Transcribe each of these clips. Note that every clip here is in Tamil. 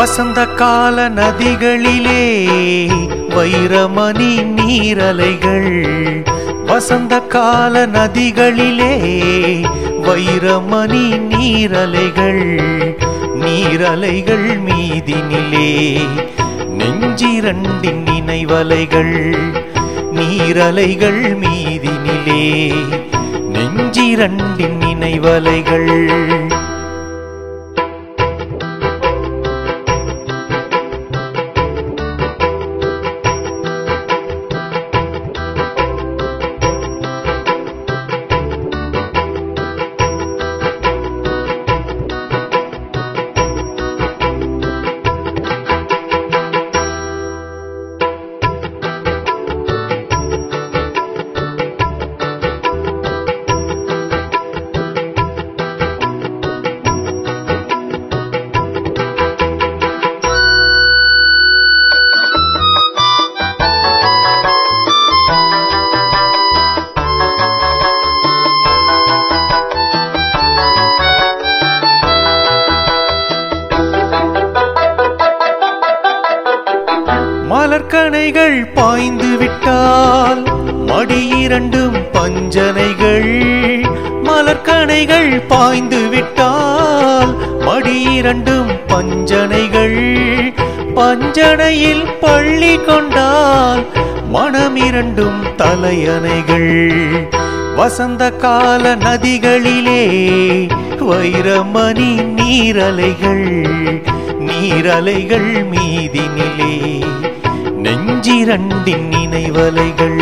வசந்த கால நதிகளிலே வைரமணி நீரலைகள் வசந்த கால நதிகளிலே வைரமணி நீரலைகள் நீரலைகள் மீதினிலே நெஞ்சிரண்டின் நினைவலைகள் நீரலைகள் மீதினிலே நெஞ்சிரண்டின் நினைவலைகள் மலர்கணைகள் பாய்ந்து விட்டால் மடி இரண்டும் பஞ்சனைகள் மலர்கணைகள் பாய்ந்து விட்டால் மடி இரண்டும் பஞ்சனைகள் பஞ்சனையில் பள்ளி கொண்டால் மனமிரண்டும் தலையணைகள் வசந்த கால நதிகளிலே வைரமணி நீரலைகள் நீரலைகள் மீதினிலே நெஞ்சிரண்டின் நினைவலைகள்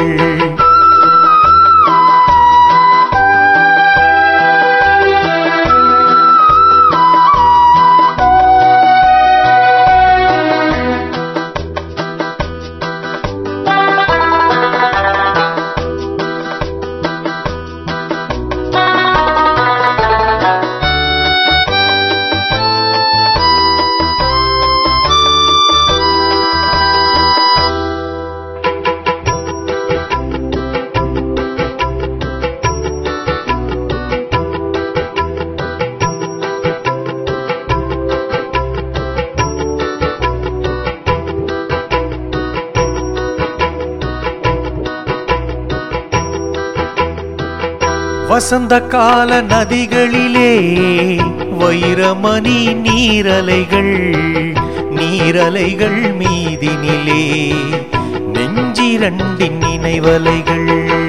வசந்த கால நதிகளிலே வைரமணி நீரலைகள் நீரலைகள் மீதினிலே நெஞ்சிரண்டின் நினைவலைகள்